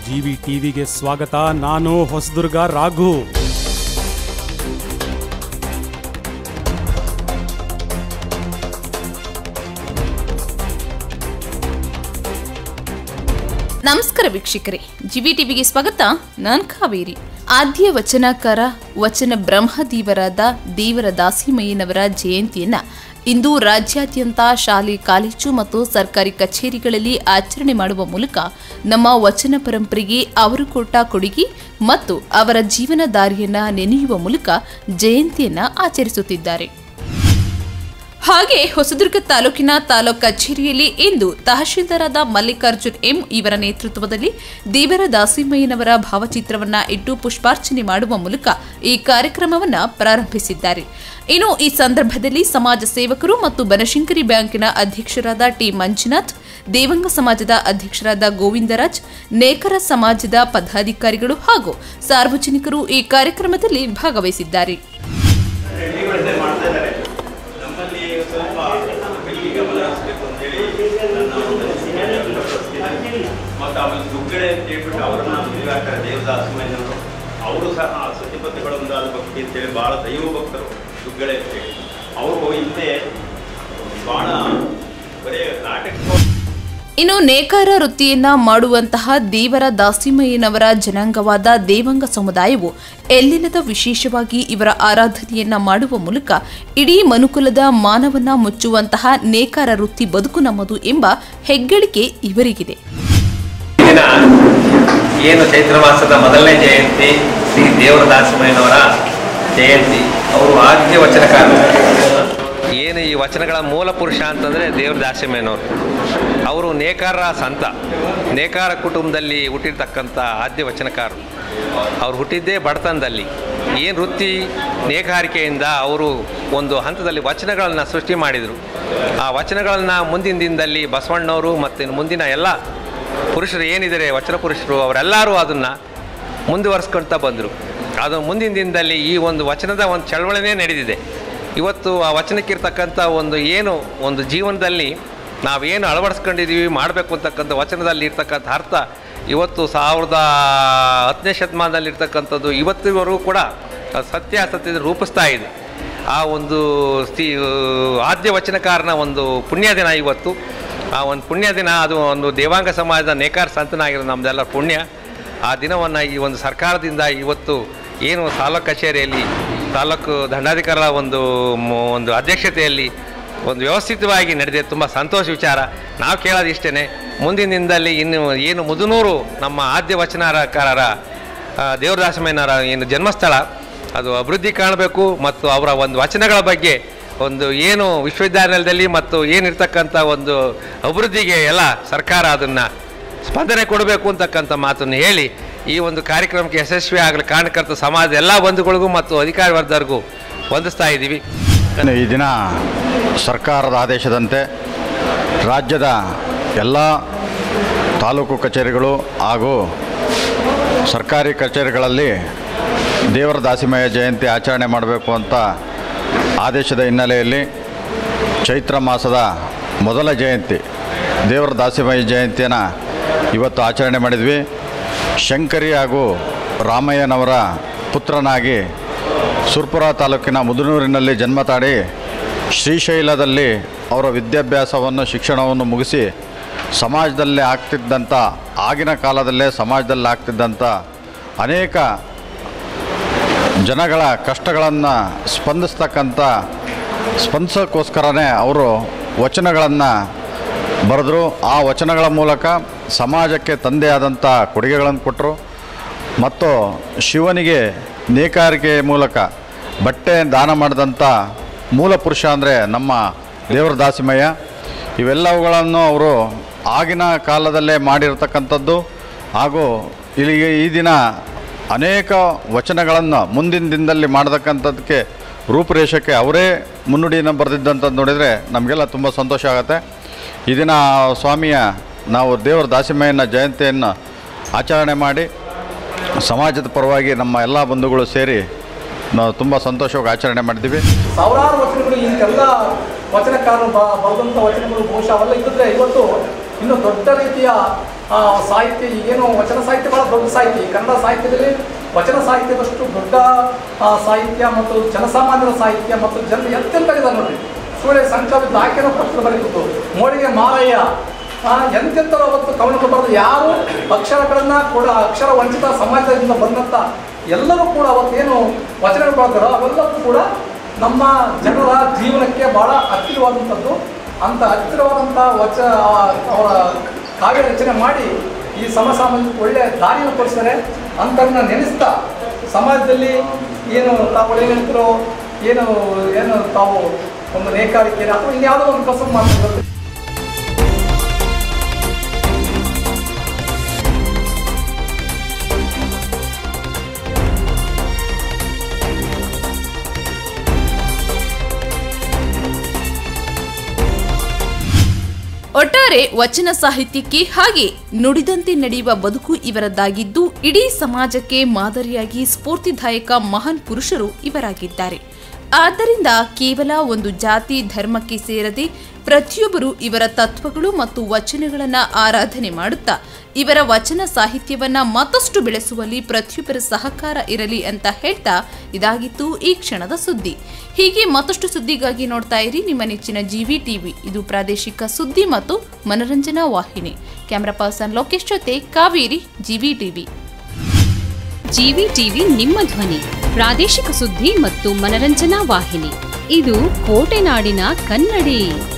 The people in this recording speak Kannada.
ಜಿ ವಿ ಟಿವಿಗೆ ಸ್ವಾಗತ ನಾನು ಹೊಸದುರ್ಗ ರಾಘು ನಮಸ್ಕಾರ ವೀಕ್ಷಕರೇ ಜಿವಿ ಟಿವಿಗೆ ಸ್ವಾಗತ ನಾನ್ ಕಾವೇರಿ ಆದ್ಯ ವಚನಕಾರ ವಚನ ಬ್ರಹ್ಮದೇವರಾದ ದೇವರ ದಾಸಿಮಯ್ಯನವರ ಜಯಂತಿಯನ್ನ ಇಂದು ರಾಜ್ಯಾದ್ಯಂತ ಶಾಲೆ ಕಾಲೇಜು ಮತ್ತು ಸರ್ಕಾರಿ ಕಚೇರಿಗಳಲ್ಲಿ ಆಚರಣೆ ಮಾಡುವ ಮೂಲಕ ನಮ್ಮ ವಚನ ಪರಂಪರೆಗೆ ಅವರು ಕೊಟ್ಟ ಕೊಡುಗೆ ಮತ್ತು ಅವರ ಜೀವನ ದಾರಿಯನ್ನ ನೆನೆಯುವ ಮೂಲಕ ಜಯಂತಿಯನ್ನ ಆಚರಿಸುತ್ತಿದ್ದಾರೆ ಹಾಗೆ ಹೊಸದುರ್ಗ ತಾಲೂಕಿನ ತಾಲೂಕ್ ಕಚೇರಿಯಲ್ಲಿ ಇಂದು ತಹಶೀಲ್ದಾರಾದ ಮಲ್ಲಿಕಾರ್ಜುನ್ ಎಂ ಇವರ ನೇತೃತ್ವದಲ್ಲಿ ದೇವರ ದಾಸಿಮಯ್ಯನವರ ಭಾವಚಿತ್ರವನ್ನ ಇಟ್ಟು ಪುಷ್ಪಾರ್ಚನೆ ಮಾಡುವ ಮೂಲಕ ಈ ಕಾರ್ಯಕ್ರಮವನ್ನ ಪ್ರಾರಂಭಿಸಿದ್ದಾರೆ ಇನ್ನು ಈ ಸಂದರ್ಭದಲ್ಲಿ ಸಮಾಜ ಸೇವಕರು ಮತ್ತು ಬನಶಂಕರಿ ಬ್ಯಾಂಕಿನ ಅಧ್ಯಕ್ಷರಾದ ಟಿ ಮಂಜುನಾಥ್ ದೇವಂಗ ಸಮಾಜದ ಅಧ್ಯಕ್ಷರಾದ ಗೋವಿಂದರಾಜ್ ನೇಕರ ಸಮಾಜದ ಪದಾಧಿಕಾರಿಗಳು ಹಾಗೂ ಸಾರ್ವಜನಿಕರು ಈ ಕಾರ್ಯಕ್ರಮದಲ್ಲಿ ಭಾಗವಹಿಸಿದ್ದಾರೆ ರೆಡಿಮೇಡ್ ಮಾಡ್ತಾ ಇದ್ದಾರೆ ನಮ್ಮಲ್ಲಿ ಸ್ವಲ್ಪ ಬೆಳಿಗ್ಗೆ ಗಮನ ಹರಿಸಬೇಕು ಅಂತೇಳಿ ನನ್ನ ಒಂದು ಅನಿಸಿಕೆ ವ್ಯಕ್ತಪಡಿಸ್ತೀನಿ. ಮತ್ತು ಆಮೇಲೆ ದುಗ್ಗಡೆ ಅಂತ ಹೇಳ್ಬಿಟ್ಟು ಅವರನ್ನ ಮದುವೆ ಆಗ್ತಾರೆ ದೇವದಾಸಮಯ್ಯನವರು ಅವರು ಸಹ ಸತಿಪತಿಗಳೊಂದಾದ ಭಕ್ತಿ ಅಂತೇಳಿ ಭಾಳ ದೈವ ಭಕ್ತರು ದುಗ್ಗಡೆ ಅಂತೇಳಿ ಅವರು ಹಿಂದೆ ಭಾಳ ಬರೀ ನಾಟಕ ಇನ್ನು ನೇಕಾರ ವೃತ್ತಿಯನ್ನ ಮಾಡುವಂತಹ ದೇವರ ದಾಸಿಮಯ್ಯನವರ ಜನಾಂಗವಾದ ದೇವಂಗ ಸಮುದಾಯವು ಎಲ್ಲಿಲ್ಲದ ವಿಶೇಷವಾಗಿ ಇವರ ಆರಾಧನೆಯನ್ನ ಮಾಡುವ ಮೂಲಕ ಇಡೀ ಮನುಕುಲದ ಮಾನವನ್ನ ಮುಚ್ಚುವಂತಹ ನೇಕಾರ ವೃತ್ತಿ ಬದುಕು ನಮ್ಮದು ಎಂಬ ಹೆಗ್ಗಳಿಕೆ ಇವರಿಗಿದೆ ದಿನ ಏನು ಚೈತ್ರ ಮಾಸದ ಮೊದಲನೇ ಜಯಂತಿ ಶ್ರೀ ದೇವರ ದಾಸಮಯ್ಯನವರ ಜಯಂತಿ ಅವರು ಆದ್ಯ ವಚನಕಾರರು ಏನು ಈ ವಚನಗಳ ಮೂಲ ಪುರುಷ ಅಂತಂದರೆ ದೇವರ ದಾಸಮಯ್ಯನವರು ಅವರು ನೇಕಾರ ಸಂತ ನೇಕಾರ ಕುಟುಂಬದಲ್ಲಿ ಹುಟ್ಟಿರ್ತಕ್ಕಂಥ ಆದ್ಯ ವಚನಕಾರರು ಅವ್ರು ಹುಟ್ಟಿದ್ದೇ ಬಡತನದಲ್ಲಿ ಏನು ವೃತ್ತಿ ನೇಕಾರಿಕೆಯಿಂದ ಅವರು ಒಂದು ಹಂತದಲ್ಲಿ ವಚನಗಳನ್ನು ಸೃಷ್ಟಿ ಮಾಡಿದರು ಆ ವಚನಗಳನ್ನು ಮುಂದಿನ ದಿನದಲ್ಲಿ ಬಸವಣ್ಣವರು ಮತ್ತು ಮುಂದಿನ ಎಲ್ಲ ಪುರುಷರು ಏನಿದ್ದಾರೆ ವಚನ ಪುರುಷರು ಅವರೆಲ್ಲರೂ ಅದನ್ನು ಮುಂದುವರಿಸ್ಕೊಳ್ತಾ ಬಂದರು ಅದು ಮುಂದಿನ ದಿನದಲ್ಲಿ ಈ ಒಂದು ವಚನದ ಒಂದು ಚಳವಳಿನೇ ನಡೆದಿದೆ ಇವತ್ತು ಆ ವಚನಕ್ಕಿರ್ತಕ್ಕಂಥ ಒಂದು ಏನು ಒಂದು ಜೀವನದಲ್ಲಿ ನಾವೇನು ಅಳವಡಿಸ್ಕೊಂಡಿದ್ದೀವಿ ಮಾಡಬೇಕು ಅಂತಕ್ಕಂಥ ವಚನದಲ್ಲಿ ಇರ್ತಕ್ಕಂಥ ಅರ್ಥ ಇವತ್ತು ಸಾವಿರದ ಹತ್ತನೇ ಶತಮಾನದಲ್ಲಿ ಇರ್ತಕ್ಕಂಥದ್ದು ಇವತ್ತಿವರೆಗೂ ಕೂಡ ಅದು ಸತ್ಯಾಸತ್ಯದ ರೂಪಿಸ್ತಾ ಇದೆ ಆ ಒಂದು ಸ್ಥಿ ಆದ್ಯ ವಚನಕಾರನ ಒಂದು ಪುಣ್ಯ ದಿನ ಇವತ್ತು ಆ ಒಂದು ಪುಣ್ಯ ದಿನ ಅದು ಒಂದು ದೇವಾಂಗ ಸಮಾಜದ ನೇಕಾರ ಸಂತನಾಗಿರೋ ನಮ್ಮದೆಲ್ಲ ಪುಣ್ಯ ಆ ದಿನವನ್ನು ಈ ಒಂದು ಸರ್ಕಾರದಿಂದ ಇವತ್ತು ಏನು ತಾಲೂಕು ಕಚೇರಿಯಲ್ಲಿ ತಾಲೂಕು ದಂಡಾಧಿಕಾರಿಗಳ ಒಂದು ಮ- ಒಂದು ಅಧ್ಯಕ್ಷತೆಯಲ್ಲಿ ಒಂದು ವ್ಯವಸ್ಥಿತವಾಗಿ ನಡೆದಿದೆ ತುಂಬ ಸಂತೋಷ ವಿಚಾರ ನಾವು ಕೇಳೋದು ಇಷ್ಟೇ ಮುಂದಿನ ದಿನದಲ್ಲಿ ಇನ್ನು ಏನು ಮುದುನೂರು ನಮ್ಮ ಆದ್ಯ ವಚನಕಾರರ ಆ, ದೇವರದಾಸಮಯ್ಯನವರ ಏನು ಜನ್ಮಸ್ಥಳ ಅದು ಅಭಿವೃದ್ಧಿ ಕಾಣಬೇಕು ಮತ್ತು ಅವರ ಒಂದು ವಚನಗಳ ಬಗ್ಗೆ ಒಂದು ಏನು ವಿಶ್ವವಿದ್ಯಾನಿಲಯದಲ್ಲಿ ಮತ್ತು ಏನಿರ್ತಕ್ಕಂಥ ಒಂದು ಅಭಿವೃದ್ಧಿಗೆ ಎಲ್ಲ ಸರ್ಕಾರ ಅದನ್ನು ಸ್ಪಂದನೆ ಕೊಡಬೇಕು ಅಂತಕ್ಕಂಥ ಮಾತನ್ನು ಹೇಳಿ ಈ ಒಂದು ಕಾರ್ಯಕ್ರಮಕ್ಕೆ ಯಶಸ್ವಿ ಆಗಲು ಕಾರಣಕರ್ತ ಸಮಾಜದ ಎಲ್ಲ ಬಂಧುಗಳಿಗೂ ಮತ್ತು ಅಧಿಕಾರಿ ವರ್ಗದವರಿಗೂ ವಂದಿಸ್ತಾ ಇದ್ದೀವಿ ಈ ದಿನ ಸರ್ಕಾರದ ಆದೇಶದಂತೆ ರಾಜ್ಯದ ಎಲ್ಲ ತಾಲೂಕು ಕಚೇರಿಗಳು ಹಾಗೂ ಸರ್ಕಾರಿ ಕಚೇರಿಗಳಲ್ಲಿ ದೇವರ ದಾಸಿಮಯ್ಯ ಜಯಂತಿ ಆಚರಣೆ ಮಾಡಬೇಕು ಅಂತ ಆದೇಶದ ಹಿನ್ನೆಲೆಯಲ್ಲಿ ಚೈತ್ರ ಮಾಸದ ಮೊದಲ ಜಯಂತಿ ದೇವರ ದಾಸಿಮಯ್ಯ ಜಯಂತಿಯನ್ನು ಇವತ್ತು ಆಚರಣೆ ಮಾಡಿದ್ವಿ ಶಂಕರಿ ಹಾಗೂ ರಾಮಯ್ಯನವರ ಪುತ್ರನಾಗಿ ಸುರ್ಪುರ ತಾಲೂಕಿನ ಮುದುನೂರಿನಲ್ಲಿ ಜನ್ಮ ತಾಳಿ ಶ್ರೀಶೈಲದಲ್ಲಿ ಅವರ ವಿದ್ಯಾಭ್ಯಾಸವನ್ನು ಶಿಕ್ಷಣವನ್ನು ಮುಗಿಸಿ ಸಮಾಜದಲ್ಲಿ ಆಗ್ತಿದ್ದಂಥ ಆಗಿನ ಕಾಲದಲ್ಲೇ ಸಮಾಜದಲ್ಲಿ ಆಗ್ತಿದ್ದಂಥ ಅನೇಕ ಜನಗಳ ಕಷ್ಟಗಳನ್ನು ಸ್ಪಂದಿಸ್ತಕ್ಕಂಥ ಸ್ಪಂದಿಸೋಕ್ಕೋಸ್ಕರನೇ ಅವರು ವಚನಗಳನ್ನು ಬರೆದರು ಆ ವಚನಗಳ ಮೂಲಕ ಸಮಾಜಕ್ಕೆ ತಂದೆಯಾದಂಥ ಕೊಡುಗೆಗಳನ್ನು ಕೊಟ್ಟರು ಮತ್ತು ಶಿವನಿಗೆ ನೇಕಾರಿಕೆ ಮೂಲಕ ಬಟ್ಟೆ ದಾನ ಮಾಡಿದಂಥ ಮೂಲ ಪುರುಷ ಅಂದರೆ ನಮ್ಮ ದೇವರ ದಾಸಿಮಯ್ಯ ಇವೆಲ್ಲವುಗಳನ್ನು ಅವರು ಆಗಿನ ಕಾಲದಲ್ಲೇ ಮಾಡಿರ್ತಕ್ಕಂಥದ್ದು ಹಾಗೂ ಇಲ್ಲಿಗೆ ಈ ದಿನ ಅನೇಕ ವಚನಗಳನ್ನು ಮುಂದಿನ ದಿನದಲ್ಲಿ ಮಾಡತಕ್ಕಂಥದ್ದಕ್ಕೆ ರೂಪುರೇಷಕ್ಕೆ ಅವರೇ ಮುನ್ನುಡಿಯನ್ನು ಬರೆದಿದ್ದಂಥದ್ದು ನೋಡಿದರೆ ನಮಗೆಲ್ಲ ತುಂಬ ಸಂತೋಷ ಆಗುತ್ತೆ ಈ ದಿನ ಸ್ವಾಮಿಯ ನಾವು ದೇವರ ದಾಸಿಮಯ್ಯನ ಜಯಂತಿಯನ್ನು ಆಚರಣೆ ಮಾಡಿ ಸಮಾಜದ ಪರವಾಗಿ ನಮ್ಮ ಎಲ್ಲ ಬಂಧುಗಳು ಸೇರಿ ನಾವು ತುಂಬ ಸಂತೋಷವಾಗಿ ಆಚರಣೆ ಮಾಡಿದ್ದೀವಿ ಸಾವಿರಾರು ವಚನಗಳು ಈಗೆಲ್ಲ ವಚನಕಾರರು ಬ ಬರೆದಂಥ ವಚನಗಳು ಬಹುಶಃ ಅವೆಲ್ಲ ಇದ್ದಿದ್ರೆ ಇವತ್ತು ಇನ್ನೂ ದೊಡ್ಡ ರೀತಿಯ ಆ, ಸಾಹಿತ್ಯ ಏನು ವಚನ ಸಾಹಿತ್ಯ ಬಹಳ ದೊಡ್ಡ ಸಾಹಿತ್ಯ ಈ ಕನ್ನಡ ಸಾಹಿತ್ಯದಲ್ಲಿ ವಚನ ಸಾಹಿತ್ಯದಷ್ಟು ದೊಡ್ಡ ಆ, ಸಾಹಿತ್ಯ ಮತ್ತು ಜನಸಾಮಾನ್ಯರ ಸಾಹಿತ್ಯ ಮತ್ತು ಜನ ಎಂತೆಂತ ನೋಡಿ ಸೂಳೆ ಸಂಕವಿದ್ದ ಆಕೆನೋ ಪತ್ರ ಬರೆದಿದ್ದು ಮೋಳಿಗೆ ಮಾರಯ್ಯ ಆ, ಎಂತೆಂಥವ್ರು ಅವತ್ತು ಕವನಗಳು ಬರೆದು ಯಾರು ಅಕ್ಷರಗಳನ್ನ ಕೂಡ ಅಕ್ಷರ ವಂಚಿತ ಸಮಾಜದಿಂದ ಬಂದಂಥ ಎಲ್ಲರೂ ಕೂಡ ಅವತ್ತೇನು ವಚನಗಳು ಬರೆದಾರೋ ಅವೆಲ್ಲವೂ ಕೂಡ ನಮ್ಮ ಜನರ ಜೀವನಕ್ಕೆ ಬಹಳ ಹತ್ತಿರವಾದಂಥದ್ದು ಅಂಥ ಹತ್ತಿರವಾದಂಥ ವಚ ಆ, ಅವರ ಕಾವ್ಯ ರಚನೆ ಮಾಡಿ ಈ ಸಮಸಾಮಾಜಿಕ ಒಳ್ಳೆಯ ದಾರಿಯನ್ನು ತೋರಿಸಿದ್ದಾರೆ ಅಂಥವ್ರನ್ನ ನೆನೆಸ್ತಾ ಸಮಾಜದಲ್ಲಿ ಏನು ತಾವು ಏನು ಹೇಳ್ತಿರೋ ಏನು ಏನು ತಾವು ಒಂದು ನೇಕಾರಿಕೆ ಅಥವಾ ಇನ್ಯಾವುದೋ ಒಂದು ಕಸಬು ಮಾಡ್ತಿರ್ತಾರೆ ಒಟ್ಟಾರೆ ವಚನ ಸಾಹಿತ್ಯಕ್ಕೆ ಹಾಗೆ ನುಡಿದಂತೆ ನಡೆಯುವ ಬದುಕು ಇವರದ್ದಾಗಿದ್ದು ಇಡೀ ಸಮಾಜಕ್ಕೆ ಮಾದರಿಯಾಗಿ ಸ್ಫೂರ್ತಿದಾಯಕ ಮಹಾನ್ ಪುರುಷರು ಇವರಾಗಿದ್ದಾರೆ ಆದ್ದರಿಂದ ಕೇವಲ ಒಂದು ಜಾತಿ ಧರ್ಮಕ್ಕೆ ಸೇರದೆ ಪ್ರತಿಯೊಬ್ಬರು ಇವರ ತತ್ವಗಳು ಮತ್ತು ವಚನಗಳನ್ನು ಆರಾಧನೆ ಮಾಡುತ್ತಾ ಇವರ ವಚನ ಸಾಹಿತ್ಯವನ್ನ ಮತ್ತಷ್ಟು ಬೆಳೆಸುವಲ್ಲಿ ಪ್ರತಿಯೊಬ್ಬರ ಸಹಕಾರ ಇರಲಿ ಅಂತ ಹೇಳ್ತಾ ಇದಾಗಿತ್ತು ಈ ಕ್ಷಣದ ಸುದ್ದಿ ಹೀಗೆ ಮತ್ತಷ್ಟು ಸುದ್ದಿಗಾಗಿ ನೋಡ್ತಾ ಇರಿ ನಿಮ್ಮ ನೆಚ್ಚಿನ ಜಿವಿ ಟಿವಿ ಇದು ಪ್ರಾದೇಶಿಕ ಸುದ್ದಿ ಮತ್ತು ಮನರಂಜನಾ ವಾಹಿನಿ ಕ್ಯಾಮರಾ ಪರ್ಸನ್ ಲೋಕೇಶ್ ಜೊತೆ Kaveri GV TV GV TV ನಿಮ್ಮ ಧ್ವನಿ ಪ್ರಾದೇಶಿಕ ಸುದ್ದಿ ಮತ್ತು ಮನರಂಜನಾ ವಾಹಿನಿ ಇದು ಕೋಟೆನಾಡಿನ ಕನ್ನಡಿ